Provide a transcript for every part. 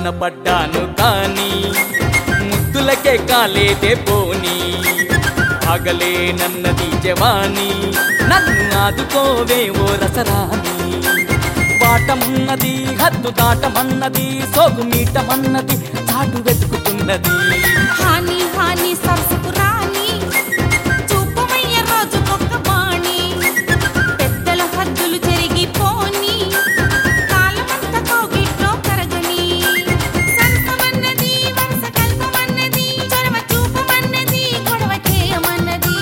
ప్రేమలోన పడ్డాను కానీ ముద్దులకే కాలేదే పోని ఆగలేనన్నది జవాని నన్ను ఆదుకోవే ఓ రసరాని వాటమన్నది హద్దు దాటమన్నది సోగు మీటమన్నది చాటు వెతుకుతున్నది హాని హాని సరసకు రాని చూపమయ్య రోజుకొక్క బాణి పెద్దల హద్దులు చెరిగిపోని కాలమంత కోగిట్లో కరగని సరసమన్నది వరస కల్పమన్నది చొరవ చూపమన్నది గొడవ చేయమన్నది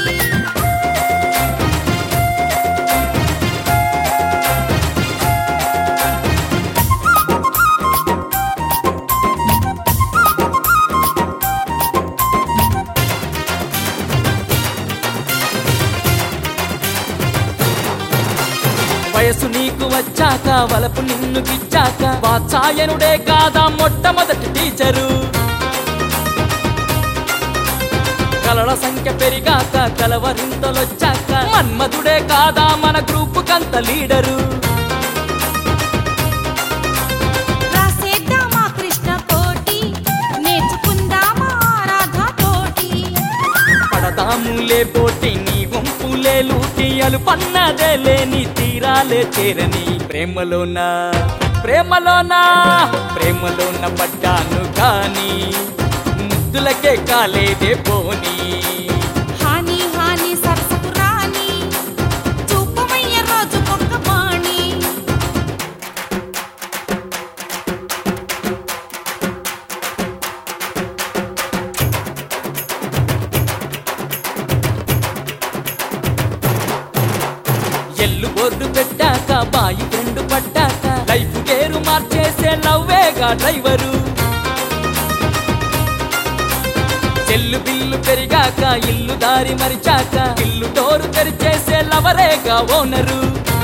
వయసు నీకు వచ్చాక వలపు నిన్ను గిచ్చాక వాత్సాయనుడే కాదా మొట్టమొదటి టీచరు కలల సంఖ్య పెరిగాక కలవరింతలొచ్చాక మన్మధుడే కాదా మన గ్రూప్ కంత లీడరు రాసేద్దామా కృష్ణ కోటి నేర్చుకుందామా రాధా తోటి పడదాములే పోటీ నీ గుంపులే లూటి అలు పన్నదే లేని తీరాలే చేరని ప్రేమలోనా ప్రేమలోనా ప్రేమలోన పడ్డాను కానీ ముద్దులకే కాలేదే పోనీ హాని హాని సరసకు రాని చూపమయ్య రోజుకొక్క బాణి ఎల్లు బోర్డు పెట్టాక బాయి ఫ్రెండ్ పట్టాక లైఫ్ గేరు మార్చేసే లవ్వేగా డ్రైవరు చెల్లు బిల్లు పెరిగాక ఇల్లు దారి మరిచాక ఇల్లు డోరు తెరిచేసే లవరేగా ఓనరు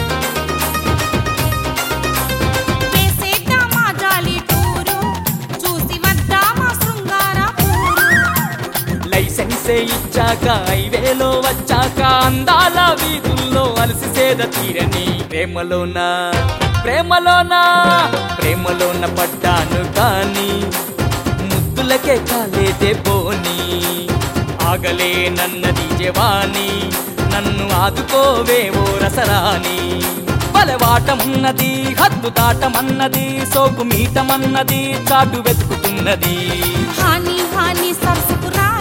వేసేద్దామా జాలి టూరు చూసి వద్దామా శృంగార పూరు లైసెన్సే ఇచ్చాక హైవేలో వచ్చాక అందాల వీధుల్లో అలసి సేద తీరని ప్రేమలోనా ప్రేమలోనా ప్రేమలోన పడ్డాను కానీ ముద్దులకే కాలేదే పోని ఆగలేనన్నది జవాని నన్ను ఆదుకోవే ఓ రసరాని బలవాటమున్నది హద్దు దాటమన్నది సోకు మీటమన్నది చాటు వెతుకుతున్నది హాని హాని సరసకు రాని